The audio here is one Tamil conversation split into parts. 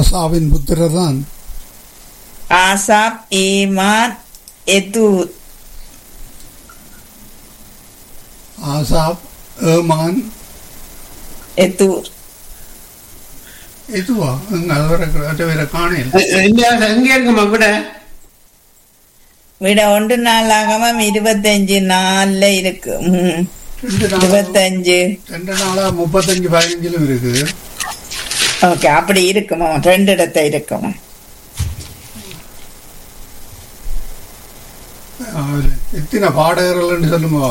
ஆசாவின் புத்திரர் தான் ஆசாப் ஏமான் எதூர் ஆசாப் ஏமான் எதூர் இதுவா எங்க அது வேற காணையில் எங்க எங்க இருக்குமா விட விட ஒன்று நாளாகமம் இருபத்தஞ்சு நாள்ல இருக்கு ம். ரெண்டு நாளா இருபத்தஞ்சு ரெண்டு நாளா முப்பத்தஞ்சு பதினஞ்சிலும் இருக்குது ஓகே அப்படி இருக்குமோ ரெண்டு இடத்த இருக்குமோ அதுல எத்தனை பாடகர்கள்னு சொல்லுங்க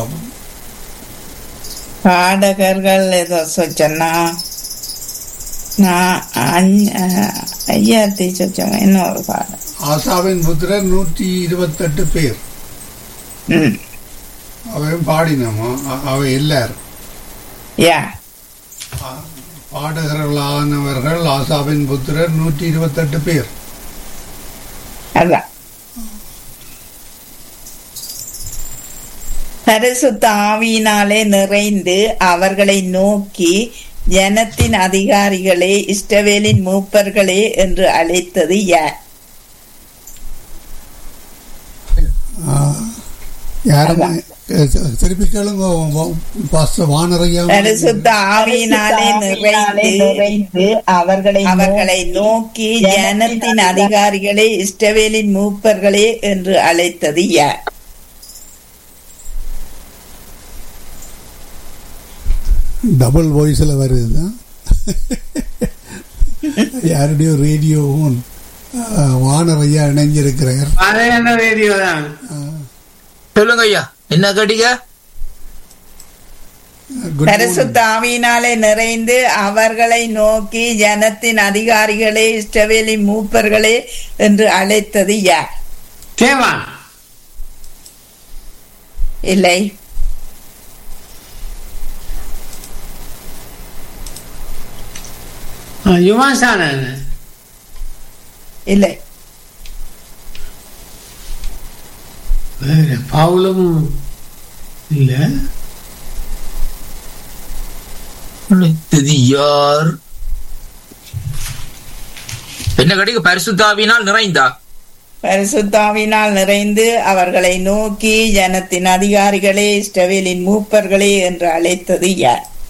பாடகர்கள் ஏதோ சொன்னா நான் அஞ்- அஹ், ஐயாயிரத்தி சொச்சம் இன்னொரு பாடம் ஆசாவின் புத்திரர் நூற்றி இருபத்தெட்டு பேர் ம் அவையும் பாடினோமா அ- அவை எல்லாரும் யா பாடகர்களானவர்கள் ஆசாவின் புத்திரர் நூற்றி இருபத்தெட்டு பேர் அதான் பரிசுத்த ஆவியினாலே நிறைந்து அவர்களை நோக்கி ஜனத்தின் அதிகாரிகளே இஸ்ரவேலின் மூப்பர்களே என்று அழைத்தது யார் யாரும் திருப்பி கேளுங்க பாஸ்டர் வானரையா பரிசுத்த ஆவியினாலே நிறைந்து அவர்களை அவர்களை நோக்கி ஜனத்தின் அதிகாரிகளே இஸ்ரவேலின் மூப்பர்களே என்று அழைத்தது யார் டபுள் வாய்ஸில் வருது யாருடைய ரேடியோவும் வானரையா இணைஞ்சிருக்கிறார் பாறையான ரேடியோ தான் சொல்லுங்க ஐயா என்ன கேட்டீங்க Good பரிசுத்த ஆவியினாலே நிறைந்து அவர்களை நோக்கி ஜனத்தின் அதிகாரிகளே இஸ்ரவேலின் மூப்பர்களே என்று அழைத்தது யார் தேவான் இல்லை யுவாசான இல்லை வேற பவுலும் இல்ல இது யார் என்ன கேட்டீங்க பரிசுத்தாவினால் நிறைந்தா பரிசுத்தாவினால் நிறைந்து அவர்களை நோக்கி ஜனத்தின் அதிகாரிகளே இஸ்ரவேலின் மூப்பர்களே என்று அழைத்தது யார்